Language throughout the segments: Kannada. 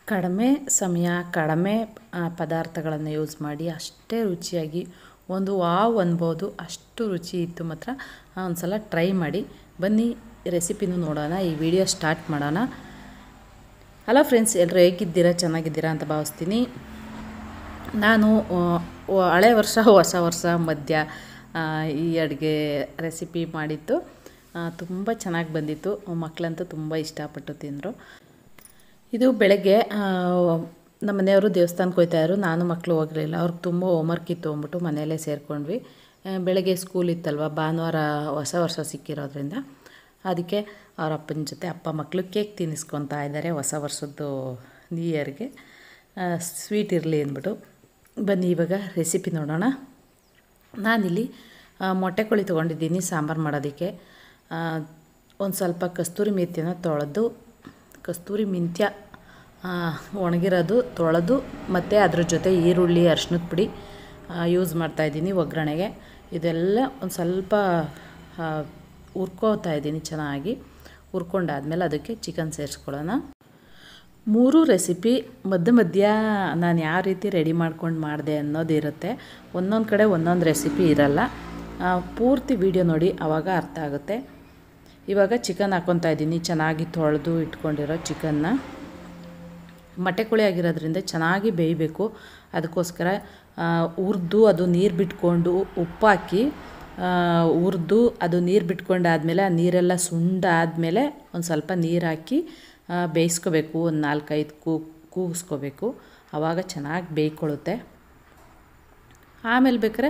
ಕಡಿಮೆ ಸಮಯ ಕಡಿಮೆ ಪದಾರ್ಥಗಳನ್ನು ಯೂಸ್ ಮಾಡಿ ಅಷ್ಟೇ ರುಚಿಯಾಗಿ ಒಂದು ವಾವ್ ಅನ್ಬೋದು ಅಷ್ಟು ರುಚಿ ಇತ್ತು ಮಾತ್ರ ಒಂದು ಸಲ ಟ್ರೈ ಮಾಡಿ ಬನ್ನಿ ರೆಸಿಪಿನೂ ನೋಡೋಣ ಈ ವಿಡಿಯೋ ಸ್ಟಾರ್ಟ್ ಮಾಡೋಣ ಹಲೋ ಫ್ರೆಂಡ್ಸ್ ಎಲ್ಲರೂ ಹೇಗಿದ್ದೀರಾ ಚೆನ್ನಾಗಿದ್ದೀರಾ ಅಂತ ಭಾವಿಸ್ತೀನಿ ನಾನು ಹಳೆ ವರ್ಷ ಹೊಸ ವರ್ಷ ಮಧ್ಯ ಈ ಅಡುಗೆ ರೆಸಿಪಿ ಮಾಡಿದ್ದು ತುಂಬ ಚೆನ್ನಾಗಿ ಬಂದಿತ್ತು ಮಕ್ಕಳಂತೂ ತುಂಬ ಇಷ್ಟಪಟ್ಟು ತಿಂದರು ಇದು ಬೆಳಗ್ಗೆ ನಮ್ಮ ಮನೆಯವರು ದೇವಸ್ಥಾನಕ್ಕೆ ಹೋಗ್ತಾಯಿದ್ರು ನಾನು ಮಕ್ಕಳು ಹೋಗಲಿಲ್ಲ ಅವ್ರಿಗೆ ತುಂಬ ಹೋಮ್ವರ್ಕ್ ಇತ್ತು ಅಂದ್ಬಿಟ್ಟು ಮನೆಯಲ್ಲೇ ಸೇರಿಕೊಂಡ್ವಿ ಬೆಳಗ್ಗೆ ಸ್ಕೂಲ್ ಇತ್ತಲ್ವ ಭಾನುವಾರ ಹೊಸ ವರ್ಷ ಸಿಕ್ಕಿರೋದ್ರಿಂದ ಅದಕ್ಕೆ ಅವ್ರ ಅಪ್ಪನ ಜೊತೆ ಅಪ್ಪ ಮಕ್ಕಳು ಕೇಕ್ ತಿನ್ನಿಸ್ಕೊತಾ ಇದ್ದಾರೆ ಹೊಸ ವರ್ಷದ್ದು ನ್ಯೂ ಇಯರ್ಗೆ ಸ್ವೀಟ್ ಇರಲಿ ಅಂದ್ಬಿಟ್ಟು ಬನ್ನಿ ಇವಾಗ ರೆಸಿಪಿ ನೋಡೋಣ ನಾನಿಲ್ಲಿ ಮೊಟ್ಟೆ ಕೋಳಿ ತೊಗೊಂಡಿದ್ದೀನಿ ಸಾಂಬಾರು ಮಾಡೋದಕ್ಕೆ ಒಂದು ಸ್ವಲ್ಪ ಕಸ್ತೂರಿ ಮೆಂತ್ಯನ ತೊಳೆದು ಕಸ್ತೂರಿ ಮೆಂತ್ಯ ಒಣಗಿರೋದು ತೊಳೆದು ಮತ್ತು ಅದ್ರ ಜೊತೆ ಈರುಳ್ಳಿ ಅರ್ಶಿನದ ಪುಡಿ ಯೂಸ್ ಮಾಡ್ತಾಯಿದ್ದೀನಿ ಒಗ್ಗರಣೆಗೆ ಇದೆಲ್ಲ ಒಂದು ಸ್ವಲ್ಪ ಹುರ್ಕೋತಾ ಇದ್ದೀನಿ ಚೆನ್ನಾಗಿ ಹುರ್ಕೊಂಡಾದ್ಮೇಲೆ ಅದಕ್ಕೆ ಚಿಕನ್ ಸೇರಿಸ್ಕೊಳ್ಳೋಣ ಮೂರು ರೆಸಿಪಿ ಮಧ್ಯ ಮಧ್ಯ ನಾನು ಯಾವ ರೀತಿ ರೆಡಿ ಮಾಡ್ಕೊಂಡು ಮಾಡಿದೆ ಅನ್ನೋದಿರುತ್ತೆ ಒಂದೊಂದು ಕಡೆ ಒಂದೊಂದು ರೆಸಿಪಿ ಇರಲ್ಲ ಪೂರ್ತಿ ವಿಡಿಯೋ ನೋಡಿ ಆವಾಗ ಅರ್ಥ ಆಗುತ್ತೆ ಇವಾಗ ಚಿಕನ್ ಹಾಕ್ಕೊತಾ ಇದ್ದೀನಿ ಚೆನ್ನಾಗಿ ತೊಳೆದು ಇಟ್ಕೊಂಡಿರೋ ಚಿಕನ್ನ ಮೊಟ್ಟೆ ಕೋಳಿ ಆಗಿರೋದ್ರಿಂದ ಚೆನ್ನಾಗಿ ಬೇಯಬೇಕು ಅದಕ್ಕೋಸ್ಕರ ಹುರಿದು ಅದು ನೀರು ಬಿಟ್ಕೊಂಡು ಉಪ್ಪು ಹಾಕಿ ಹುರಿದು ಅದು ನೀರು ಬಿಟ್ಕೊಂಡಾದಮೇಲೆ ಆ ನೀರೆಲ್ಲ ಸುಂಡಾದಮೇಲೆ ಒಂದು ಸ್ವಲ್ಪ ನೀರು ಹಾಕಿ ಬೇಯಿಸ್ಕೋಬೇಕು ಒಂದು ನಾಲ್ಕೈದು ಕೂ ಕೂಗಿಸ್ಕೋಬೇಕು ಆವಾಗ ಚೆನ್ನಾಗಿ ಬೇಯ್ಕೊಳ್ಳುತ್ತೆ ಆಮೇಲೆ ಬೇಕಾರೆ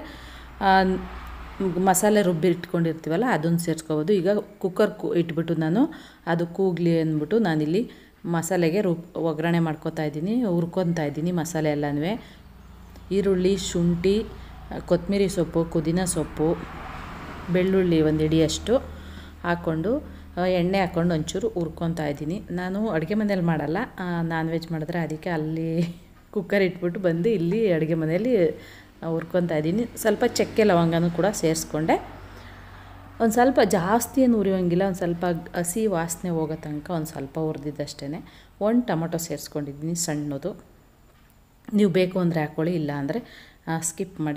ಮಸಾಲೆ ರುಬ್ಬಿ ಇಟ್ಕೊಂಡಿರ್ತೀವಲ್ಲ ಅದನ್ನು ಸೇರಿಸ್ಕೋಬೋದು ಈಗ ಕುಕ್ಕರ್ ಕು ಇಟ್ಬಿಟ್ಟು ನಾನು ಅದು ಕೂಗಲಿ ಅಂದ್ಬಿಟ್ಟು ನಾನಿಲ್ಲಿ ಮಸಾಲೆಗೆ ರುಬ್ ಒಗ್ಗರಣೆ ಮಾಡ್ಕೊತಾ ಇದ್ದೀನಿ ಹುರ್ಕೊತಾ ಇದ್ದೀನಿ ಮಸಾಲೆ ಎಲ್ಲನೂ ಈರುಳ್ಳಿ ಶುಂಠಿ ಕೊತ್ತಂಬರಿ ಸೊಪ್ಪು ಪುದೀನ ಸೊಪ್ಪು ಬೆಳ್ಳುಳ್ಳಿ ಒಂದು ಹಿಡಿಯಷ್ಟು ಹಾಕ್ಕೊಂಡು ಎಣ್ಣೆ ಹಾಕ್ಕೊಂಡು ಒಂಚೂರು ಹುರ್ಕೊತಾ ಇದ್ದೀನಿ ನಾನು ಅಡುಗೆ ಮನೇಲಿ ಮಾಡಲ್ಲ ನಾನ್ ವೆಜ್ ಮಾಡಿದ್ರೆ ಅದಕ್ಕೆ ಅಲ್ಲಿ ಕುಕ್ಕರ್ ಇಟ್ಬಿಟ್ಟು ಬಂದು ಇಲ್ಲಿ ಅಡುಗೆ ಮನೆಯಲ್ಲಿ ಹುರ್ಕೊತಾ ಇದ್ದೀನಿ ಸ್ವಲ್ಪ ಚಕ್ಕೆ ಲವಂಗನೂ ಕೂಡ ಸೇರಿಸ್ಕೊಂಡೆ ಒಂದು ಸ್ವಲ್ಪ ಜಾಸ್ತಿ ಏನು ಉರಿಯೋಂಗಿಲ್ಲ ಒಂದು ಸ್ವಲ್ಪ ಹಸಿ ವಾಸನೆ ಹೋಗೋ ತನಕ ಒಂದು ಸ್ವಲ್ಪ ಹುರಿದಿದ್ದಷ್ಟೇ ಒಂದು ಟೊಮೊಟೊ ಸೇರಿಸ್ಕೊಂಡಿದ್ದೀನಿ ಸಣ್ಣದು ನೀವು ಬೇಕು ಅಂದರೆ ಹಾಕ್ಕೊಳ್ಳಿ ಇಲ್ಲ ಅಂದರೆ ಸ್ಕಿಪ್ ಮಾಡಿ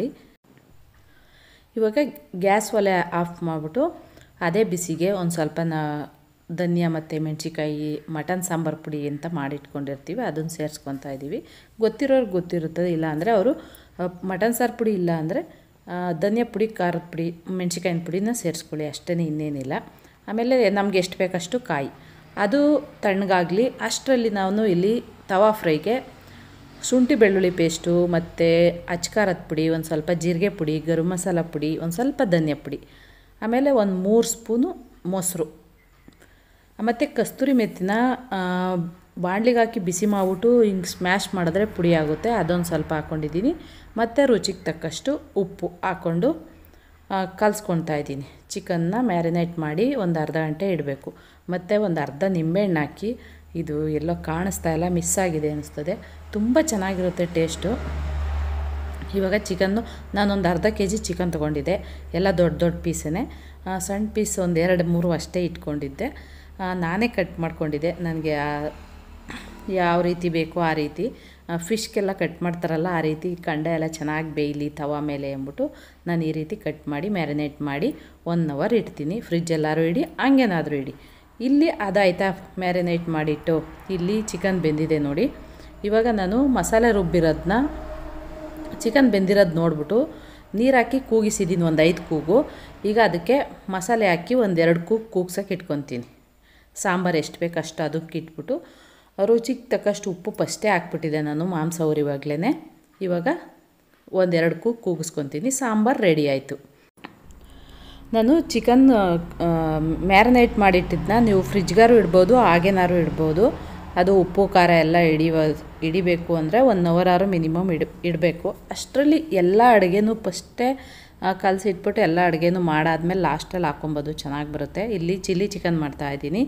ಇವಾಗ ಗ್ಯಾಸ್ ಒಲೆ ಆಫ್ ಮಾಡಿಬಿಟ್ಟು ಅದೇ ಬಿಸಿಗೆ ಒಂದು ಸ್ವಲ್ಪ ನಾ ಧನಿಯಾ ಮತ್ತು ಮೆಣಸಿಕಾಯಿ ಮಟನ್ ಸಾಂಬಾರು ಪುಡಿ ಅಂತ ಮಾಡಿಟ್ಕೊಂಡಿರ್ತೀವಿ ಅದನ್ನು ಸೇರಿಸ್ಕೊತಾ ಇದ್ದೀವಿ ಗೊತ್ತಿರೋರ್ಗೆ ಗೊತ್ತಿರುತ್ತದೆ ಇಲ್ಲ ಅಂದರೆ ಅವರು ಮಟನ್ ಸಾರು ಪುಡಿ ಇಲ್ಲ ಅಂದರೆ ಧನಿಯಾ ಪುಡಿ ಖಾರದ ಪುಡಿ ಮೆಣಸಿಕಾಯಿನ ಪುಡಿನ ಸೇರಿಸ್ಕೊಳ್ಳಿ ಅಷ್ಟೇ ಇನ್ನೇನಿಲ್ಲ ಆಮೇಲೆ ನಮ್ಗೆ ಎಷ್ಟು ಬೇಕಷ್ಟು ಕಾಯಿ ಅದು ತಣ್ಣಗಾಗಲಿ ಅಷ್ಟರಲ್ಲಿ ನಾವು ಇಲ್ಲಿ ತವಾ ಫ್ರೈಗೆ ಶುಂಠಿ ಬೆಳ್ಳುಳ್ಳಿ ಪೇಸ್ಟು ಮತ್ತು ಅಚ್ಕಾರದ ಪುಡಿ ಒಂದು ಸ್ವಲ್ಪ ಜೀರಿಗೆ ಪುಡಿ ಗರಂ ಮಸಾಲ ಪುಡಿ ಒಂದು ಸ್ವಲ್ಪ ಧನಿಯಾ ಪುಡಿ ಆಮೇಲೆ ಒಂದು ಮೂರು ಸ್ಪೂನು ಮೊಸರು ಮತ್ತು ಕಸ್ತೂರಿ ಮೆತ್ತಿನ ಬಾಣಲಿಗೆ ಹಾಕಿ ಬಿಸಿ ಮಾಡಿಬಿಟ್ಟು ಹಿಂಗೆ ಸ್ಮ್ಯಾಶ್ ಮಾಡಿದ್ರೆ ಪುಡಿ ಆಗುತ್ತೆ ಅದೊಂದು ಸ್ವಲ್ಪ ಹಾಕ್ಕೊಂಡಿದ್ದೀನಿ ಮತ್ತು ರುಚಿಗೆ ತಕ್ಕಷ್ಟು ಉಪ್ಪು ಹಾಕ್ಕೊಂಡು ಕಲಿಸ್ಕೊತಾ ಇದ್ದೀನಿ ಚಿಕನ್ನ ಮ್ಯಾರಿನೇಟ್ ಮಾಡಿ ಒಂದು ಅರ್ಧ ಗಂಟೆ ಇಡಬೇಕು ಮತ್ತು ಒಂದು ಅರ್ಧ ನಿಂಬೆಹಣ್ಣು ಹಾಕಿ ಇದು ಎಲ್ಲೋ ಕಾಣಿಸ್ತಾ ಇಲ್ಲ ಮಿಸ್ ಆಗಿದೆ ಅನಿಸ್ತದೆ ತುಂಬ ಚೆನ್ನಾಗಿರುತ್ತೆ ಟೇಸ್ಟು ಇವಾಗ ಚಿಕನ್ನು ನಾನೊಂದು ಅರ್ಧ ಕೆ ಜಿ ಚಿಕನ್ ತೊಗೊಂಡಿದ್ದೆ ಎಲ್ಲ ದೊಡ್ಡ ದೊಡ್ಡ ಪೀಸೇ ಸಣ್ಣ ಪೀಸ್ ಒಂದು ಎರಡು ಮೂರು ಅಷ್ಟೇ ಇಟ್ಕೊಂಡಿದ್ದೆ ನಾನೇ ಕಟ್ ಮಾಡ್ಕೊಂಡಿದ್ದೆ ನನಗೆ ಯಾವ ರೀತಿ ಬೇಕೋ ಆ ರೀತಿ ಫಿಶ್ಗೆಲ್ಲ ಕಟ್ ಮಾಡ್ತಾರಲ್ಲ ಆ ರೀತಿ ಕಂಡ ಎಲ್ಲ ಚೆನ್ನಾಗಿ ಬೇಯಲಿ ತವಾ ಮೇಲೆ ಅಂದ್ಬಿಟ್ಟು ನಾನು ಈ ರೀತಿ ಕಟ್ ಮಾಡಿ ಮ್ಯಾರಿನೇಟ್ ಮಾಡಿ ಒನ್ ಅವರ್ ಇಡ್ತೀನಿ ಫ್ರಿಜ್ಜೆಲ್ಲಾರು ಇಡಿ ಹಂಗೇನಾದರೂ ಇಡಿ ಇಲ್ಲಿ ಅದಾಯ್ತಾ ಮ್ಯಾರಿನೇಟ್ ಮಾಡಿಟ್ಟು ಇಲ್ಲಿ ಚಿಕನ್ ಬೆಂದಿದೆ ನೋಡಿ ಇವಾಗ ನಾನು ಮಸಾಲೆ ರುಬ್ಬಿರೋದನ್ನ ಚಿಕನ್ ಬೆಂದಿರೋದು ನೋಡ್ಬಿಟ್ಟು ನೀರು ಹಾಕಿ ಕೂಗಿಸಿದ್ದೀನಿ ಒಂದು ಐದು ಕೂಗು ಈಗ ಅದಕ್ಕೆ ಮಸಾಲೆ ಹಾಕಿ ಒಂದೆರಡು ಕೂಗು ಕೂಗ್ಸೋಕೆ ಇಟ್ಕೊತೀನಿ ಸಾಂಬಾರು ಎಷ್ಟು ಬೇಕು ಅಷ್ಟು ಅದಕ್ಕೆ ಇಟ್ಬಿಟ್ಟು ರುಚಿಗೆ ತಕ್ಕಷ್ಟು ಉಪ್ಪು ಫಸ್ಟೇ ಹಾಕ್ಬಿಟ್ಟಿದ್ದೆ ನಾನು ಮಾಂಸ ಉರಿವಾಗಲೇ ಇವಾಗ ಒಂದೆರಡು ಕೂಗು ಕೂಗಿಸ್ಕೊತೀನಿ ಸಾಂಬಾರು ರೆಡಿ ಆಯಿತು ನಾನು ಚಿಕನ್ ಮ್ಯಾರಿನೇಟ್ ಮಾಡಿಟ್ಟಿದ್ದನ್ನ ನೀವು ಫ್ರಿಜ್ಗಾರು ಇಡ್ಬೋದು ಹಾಗೇನಾರು ಇಡ್ಬೋದು ಅದು ಉಪ್ಪು ಖಾರ ಎಲ್ಲ ಹಿಡಿಯುವ ಹಿಡಿಬೇಕು ಅಂದರೆ ಒನ್ ಅವರ್ ಆರು ಮಿನಿಮಮ್ ಇಡ್ ಇಡಬೇಕು ಅಷ್ಟರಲ್ಲಿ ಎಲ್ಲ ಅಡುಗೆನೂ ಫಸ್ಟೇ ಕಲಸಿ ಇಟ್ಬಿಟ್ಟು ಎಲ್ಲ ಅಡುಗೆನೂ ಮಾಡಾದ್ಮೇಲೆ ಲಾಸ್ಟಲ್ಲಿ ಹಾಕೊಬೋದು ಚೆನ್ನಾಗಿ ಬರುತ್ತೆ ಇಲ್ಲಿ ಚಿಲ್ಲಿ ಚಿಕನ್ ಮಾಡ್ತಾಯಿದ್ದೀನಿ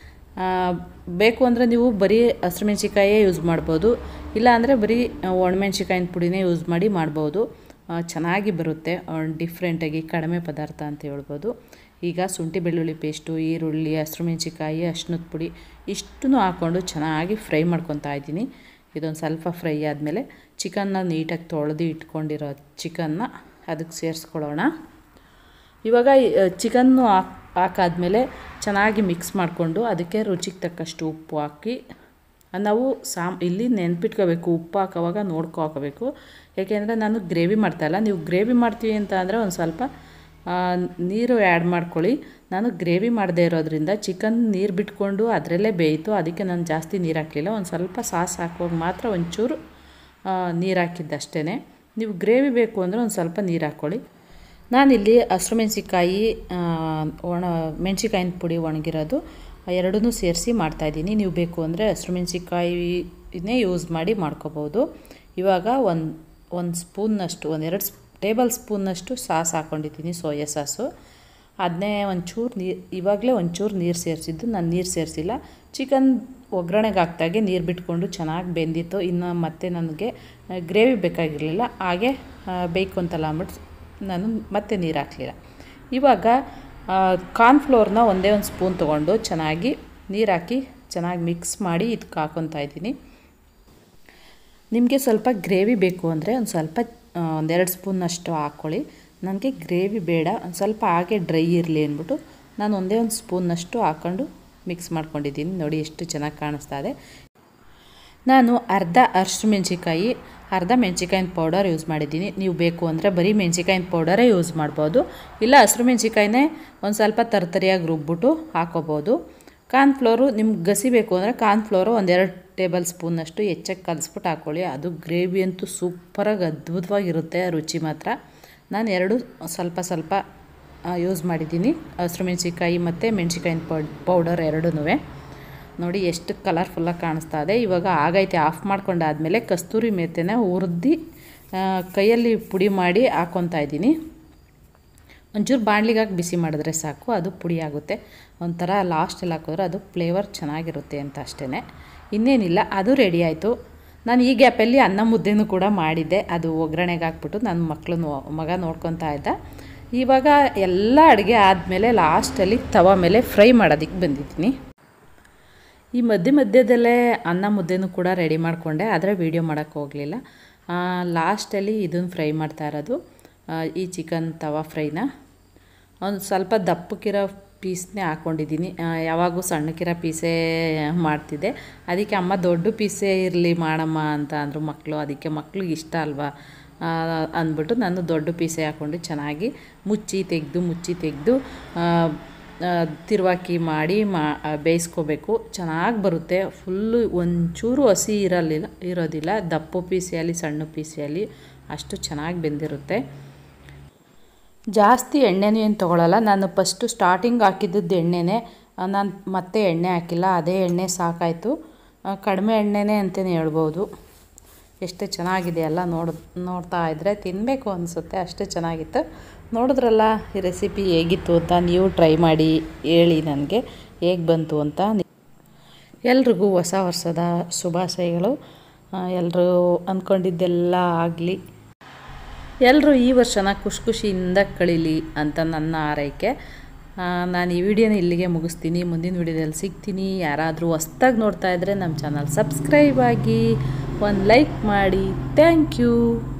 ಬೇಕು ಅಂದರೆ ನೀವು ಬರೀ ಹಸಿಮೆಣ್ಸಿಕಾಯೇ ಯೂಸ್ ಮಾಡ್ಬೋದು ಇಲ್ಲ ಅಂದರೆ ಬರೀ ಒಣಮೆಣ್ಸಿಕಾಯಿನ ಪುಡಿನೇ ಯೂಸ್ ಮಾಡಿ ಮಾಡ್ಬೋದು ಚೆನ್ನಾಗಿ ಬರುತ್ತೆ ಡಿಫ್ರೆಂಟಾಗಿ ಕಡಿಮೆ ಪದಾರ್ಥ ಅಂತ ಹೇಳ್ಬೋದು ಈಗ ಶುಂಠಿ ಬೆಳ್ಳುಳ್ಳಿ ಪೇಸ್ಟು ಈರುಳ್ಳಿ ಹಸಿರು ಮೆಣಸಿಕಾಯಿ ಅರ್ಶಿನದ ಪುಡಿ ಇಷ್ಟನ್ನು ಹಾಕ್ಕೊಂಡು ಚೆನ್ನಾಗಿ ಫ್ರೈ ಮಾಡ್ಕೊತಾ ಇದ್ದೀನಿ ಇದೊಂದು ಸ್ವಲ್ಪ ಫ್ರೈ ಆದಮೇಲೆ ಚಿಕನ್ನ ನೀಟಾಗಿ ತೊಳೆದು ಇಟ್ಕೊಂಡಿರೋ ಚಿಕನ್ನ ಅದಕ್ಕೆ ಸೇರಿಸ್ಕೊಳ್ಳೋಣ ಇವಾಗ ಚಿಕನ್ನು ಹಾಕ್ ಹಾಕಾದ್ಮೇಲೆ ಚೆನ್ನಾಗಿ ಮಿಕ್ಸ್ ಮಾಡಿಕೊಂಡು ಅದಕ್ಕೆ ರುಚಿಗೆ ತಕ್ಕಷ್ಟು ಉಪ್ಪು ಹಾಕಿ ನಾವು ಸಾಮ್ ಇಲ್ಲಿ ನೆನ್ಪಿಟ್ಕೋಬೇಕು ಉಪ್ಪು ಹಾಕೋವಾಗ ನೋಡ್ಕೊ ಹಾಕೋಬೇಕು ಯಾಕೆಂದರೆ ನಾನು ಗ್ರೇವಿ ಮಾಡ್ತಾಯಿಲ್ಲ ನೀವು ಗ್ರೇವಿ ಮಾಡ್ತೀವಿ ಅಂತ ಅಂದರೆ ಒಂದು ಸ್ವಲ್ಪ ನೀರು ಆ್ಯಡ್ ಮಾಡ್ಕೊಳ್ಳಿ ನಾನು ಗ್ರೇವಿ ಮಾಡದೇ ಇರೋದ್ರಿಂದ ಚಿಕನ್ ನೀರು ಬಿಟ್ಕೊಂಡು ಅದರಲ್ಲೇ ಬೇಯಿತು ಅದಕ್ಕೆ ನಾನು ಜಾಸ್ತಿ ನೀರು ಹಾಕಲಿಲ್ಲ ಒಂದು ಸ್ವಲ್ಪ ಸಾಸ್ ಹಾಕುವಾಗ ಮಾತ್ರ ಒಂಚೂರು ನೀರು ಹಾಕಿದ್ದಷ್ಟೇ ನೀವು ಗ್ರೇವಿ ಬೇಕು ಅಂದರೆ ಒಂದು ಸ್ವಲ್ಪ ನೀರು ಹಾಕ್ಕೊಳ್ಳಿ ನಾನಿಲ್ಲಿ ಹಸಿರು ಮೆಣಸಿಕಾಯಿ ಒಣ ಮೆಣಸಿಕಾಯಿನ ಪುಡಿ ಒಣಗಿರೋದು ಎರಡನ್ನೂ ಸೇರಿಸಿ ಮಾಡ್ತಾಯಿದ್ದೀನಿ ನೀವು ಬೇಕು ಅಂದರೆ ಹಸಿರು ಮೆಣಸಿಕಾಯಿನೇ ಯೂಸ್ ಮಾಡಿ ಮಾಡ್ಕೋಬೋದು ಇವಾಗ ಒಂದು ಒಂದು ಸ್ಪೂನ್ನಷ್ಟು ಒಂದೆರಡು ಟೇಬಲ್ ಸ್ಪೂನ್ನಷ್ಟು ಸಾಸ್ ಹಾಕ್ಕೊಂಡಿದ್ದೀನಿ ಸೋಯಾ ಸಾಸು ಅದನ್ನೇ ಒಂಚೂರು ನೀರು ಇವಾಗಲೇ ಒಂಚೂರು ನೀರು ಸೇರಿಸಿದ್ದು ನಾನು ನೀರು ಸೇರಿಸಿಲ್ಲ ಚಿಕನ್ ಒಗ್ಗರಣೆಗೆ ಹಾಕ್ದಾಗೆ ನೀರು ಬಿಟ್ಕೊಂಡು ಚೆನ್ನಾಗಿ ಬೆಂದಿತ್ತು ಇನ್ನು ಮತ್ತೆ ನನಗೆ ಗ್ರೇವಿ ಬೇಕಾಗಿರಲಿಲ್ಲ ಹಾಗೆ ಬೇಯ್ಕೊಂತಲ್ಲ ಅಂದ್ಬಿಟ್ಟು ನಾನು ಮತ್ತೆ ನೀರು ಹಾಕಲಿಲ್ಲ ಇವಾಗ ಕಾರ್ನ್ಫ್ಲೋರ್ನ ಒಂದೇ ಒಂದು ಸ್ಪೂನ್ ತೊಗೊಂಡು ಚೆನ್ನಾಗಿ ನೀರು ಹಾಕಿ ಚೆನ್ನಾಗಿ ಮಿಕ್ಸ್ ಮಾಡಿ ಇದಕ್ಕೆ ಹಾಕ್ಕೊತಾ ಇದ್ದೀನಿ ನಿಮಗೆ ಸ್ವಲ್ಪ ಗ್ರೇವಿ ಬೇಕು ಅಂದರೆ ಒಂದು ಸ್ವಲ್ಪ ಒಂದೆರಡು ಸ್ಪೂನಷ್ಟು ಹಾಕ್ಕೊಳ್ಳಿ ನನಗೆ ಗ್ರೇವಿ ಬೇಡ ಒಂದು ಸ್ವಲ್ಪ ಹಾಗೆ ಡ್ರೈ ಇರಲಿ ಅಂದ್ಬಿಟ್ಟು ನಾನು ಒಂದೇ ಒಂದು ಸ್ಪೂನ್ನಷ್ಟು ಹಾಕ್ಕೊಂಡು ಮಿಕ್ಸ್ ಮಾಡ್ಕೊಂಡಿದ್ದೀನಿ ನೋಡಿ ಎಷ್ಟು ಚೆನ್ನಾಗಿ ಕಾಣಿಸ್ತಾ ಇದೆ ನಾನು ಅರ್ಧ ಅರ್ಶಿನ ಮೆಣಸಿಕಾಯಿ ಅರ್ಧ ಮೆಣಸಿಕಾಯಿನ ಪೌಡರ್ ಯೂಸ್ ಮಾಡಿದ್ದೀನಿ ನೀವು ಬೇಕು ಅಂದರೆ ಬರೀ ಮೆಣಸಿಕಾಯಿನ ಪೌಡರೇ ಯೂಸ್ ಮಾಡ್ಬೋದು ಇಲ್ಲ ಹಸಿರು ಮೆಣಸಿಕಾಯಿನೇ ಒಂದು ಸ್ವಲ್ಪ ತರ್ತರಿಯಾಗಿ ರುಬ್ಬಿಟ್ಟು ಹಾಕೋಬೋದು ಕಾರ್ನ್ಫ್ಲೋರು ನಿಮ್ಗೆ ಗಸಿ ಬೇಕು ಅಂದರೆ ಕಾರ್ನ್ಫ್ಲೋರು ಒಂದೆರಡು ಟೇಬಲ್ ಸ್ಪೂನಷ್ಟು ಹೆಚ್ಚಾಗಿ ಕಲಿಸ್ಬಿಟ್ಟು ಹಾಕ್ಕೊಳ್ಳಿ ಅದು ಗ್ರೇವಿ ಅಂತೂ ಸೂಪರಾಗಿ ಅದ್ಭುತವಾಗಿರುತ್ತೆ ರುಚಿ ಮಾತ್ರ ನಾನು ಎರಡು ಸ್ವಲ್ಪ ಸ್ವಲ್ಪ ಯೂಸ್ ಮಾಡಿದ್ದೀನಿ ಹಸಿರು ಮೆಣಸಿಕಾಯಿ ಮತ್ತು ಮೆಣಸಿಕಾಯಿನ ಪೌಡರ್ ಎರಡೂ ನೋಡಿ ಎಷ್ಟು ಕಲರ್ಫುಲ್ಲಾಗಿ ಕಾಣಿಸ್ತಾ ಇದೆ ಇವಾಗ ಆಗೈತೆ ಆಫ್ ಮಾಡ್ಕೊಂಡಾದಮೇಲೆ ಕಸ್ತೂರಿ ಮೆಥೆನ ಹುರಿದು ಕೈಯಲ್ಲಿ ಪುಡಿ ಮಾಡಿ ಹಾಕ್ಕೊತಾ ಇದ್ದೀನಿ ಒಂಚೂರು ಬಾಣಲಿಗೆ ಹಾಕಿ ಬಿಸಿ ಮಾಡಿದ್ರೆ ಸಾಕು ಅದು ಪುಡಿ ಆಗುತ್ತೆ ಒಂಥರ ಲಾಸ್ಟಲ್ಲಿ ಹಾಕಿದ್ರೆ ಅದು ಫ್ಲೇವರ್ ಚೆನ್ನಾಗಿರುತ್ತೆ ಅಂತ ಅಷ್ಟೇ ಇನ್ನೇನಿಲ್ಲ ಅದು ರೆಡಿ ಆಯಿತು ನಾನು ಈ ಗ್ಯಾಪಲ್ಲಿ ಅನ್ನ ಮುದ್ದೆನೂ ಕೂಡ ಮಾಡಿದ್ದೆ ಅದು ಒಗ್ಗರಣೆಗೆ ಹಾಕ್ಬಿಟ್ಟು ನನ್ನ ಮಕ್ಕಳು ಮಗ ನೋಡ್ಕೊತಾ ಇದ್ದ ಇವಾಗ ಎಲ್ಲ ಅಡುಗೆ ಆದಮೇಲೆ ಲಾಸ್ಟಲ್ಲಿ ತವ ಮೇಲೆ ಫ್ರೈ ಮಾಡೋದಕ್ಕೆ ಬಂದಿದ್ದೀನಿ ಈ ಮಧ್ಯೆ ಮಧ್ಯದಲ್ಲೇ ಅನ್ನ ಮುದ್ದೆನೂ ಕೂಡ ರೆಡಿ ಮಾಡಿಕೊಂಡೆ ಆದರೆ ವೀಡಿಯೋ ಮಾಡೋಕ್ಕೆ ಹೋಗಲಿಲ್ಲ ಲಾಸ್ಟಲ್ಲಿ ಇದನ್ನು ಫ್ರೈ ಮಾಡ್ತಾ ಇರೋದು ಈ ಚಿಕನ್ ತವಾ ಫ್ರೈನ ಒಂದು ಸ್ವಲ್ಪ ದಪ್ಪಕ್ಕಿರೋ ಪೀಸ್ನೇ ಹಾಕ್ಕೊಂಡಿದ್ದೀನಿ ಯಾವಾಗೂ ಸಣ್ಣಕ್ಕಿರೋ ಪೀಸೇ ಮಾಡ್ತಿದ್ದೆ ಅದಕ್ಕೆ ಅಮ್ಮ ದೊಡ್ಡ ಪೀಸೇ ಇರಲಿ ಮಾಡಮ್ಮ ಅಂತ ಅಂದರು ಮಕ್ಕಳು ಅದಕ್ಕೆ ಮಕ್ಳಿಗೆ ಇಷ್ಟ ಅಲ್ವಾ ಅಂದ್ಬಿಟ್ಟು ನಾನು ದೊಡ್ಡ ಪೀಸೇ ಹಾಕ್ಕೊಂಡು ಚೆನ್ನಾಗಿ ಮುಚ್ಚಿ ತೆಗೆದು ಮುಚ್ಚಿ ತೆಗೆದು ತಿರುವಾಕಿ ಮಾಡಿ ಮಾ ಬೇಯಿಸ್ಕೋಬೇಕು ಚೆನ್ನಾಗಿ ಬರುತ್ತೆ ಫುಲ್ಲು ಒಂಚೂರು ಹಸಿ ಇರಲಿಲ್ಲ ಇರೋದಿಲ್ಲ ದಪ್ಪ ಪೀಸೆ ಆಗಲಿ ಸಣ್ಣ ಪೀಸೆ ಆಗಲಿ ಅಷ್ಟು ಚೆನ್ನಾಗಿ ಬೆಂದಿರುತ್ತೆ ಜಾಸ್ತಿ ಎಣ್ಣೆನೂ ಏನು ತೊಗೊಳಲ್ಲ ನಾನು ಫಸ್ಟು ಸ್ಟಾರ್ಟಿಂಗ್ ಹಾಕಿದ್ದದ್ದು ಎಣ್ಣೆನೇ ನಾನು ಮತ್ತೆ ಎಣ್ಣೆ ಹಾಕಿಲ್ಲ ಅದೇ ಎಣ್ಣೆ ಸಾಕಾಯಿತು ಕಡಿಮೆ ಎಣ್ಣೆನೇ ಅಂತಲೇ ಹೇಳ್ಬೋದು ಎಷ್ಟು ಚೆನ್ನಾಗಿದೆ ಎಲ್ಲ ನೋಡ್ ನೋಡ್ತಾ ಇದ್ದರೆ ತಿನ್ನಬೇಕು ಅನಿಸುತ್ತೆ ಅಷ್ಟು ಚೆನ್ನಾಗಿತ್ತು ನೋಡಿದ್ರಲ್ಲ ಈ ರೆಸಿಪಿ ಹೇಗಿತ್ತು ಅಂತ ನೀವು ಟ್ರೈ ಮಾಡಿ ಹೇಳಿ ನನಗೆ ಹೇಗೆ ಬಂತು ಅಂತ ಎಲ್ರಿಗೂ ಹೊಸ ವರ್ಷದ ಶುಭಾಶಯಗಳು ಎಲ್ಲರೂ ಅಂದ್ಕೊಂಡಿದ್ದೆಲ್ಲ ಆಗಲಿ ಎಲ್ಲರೂ ಈ ವರ್ಷನ ಖುಷಿ ಖುಷಿಯಿಂದ ಕಳೀಲಿ ಅಂತ ನನ್ನ ಆರೈಕೆ ನಾನು ಈ ವಿಡಿಯೋನ ಇಲ್ಲಿಗೆ ಮುಗಿಸ್ತೀನಿ ಮುಂದಿನ ವಿಡಿಯೋದಲ್ಲಿ ಸಿಗ್ತೀನಿ ಯಾರಾದರೂ ಹೊಸ್ದಾಗಿ ನೋಡ್ತಾ ಇದ್ದರೆ ನಮ್ಮ ಚಾನಲ್ ಸಬ್ಸ್ಕ್ರೈಬ್ ಆಗಿ ಒಂದು ಲೈಕ್ ಮಾಡಿ ಥ್ಯಾಂಕ್ ಯು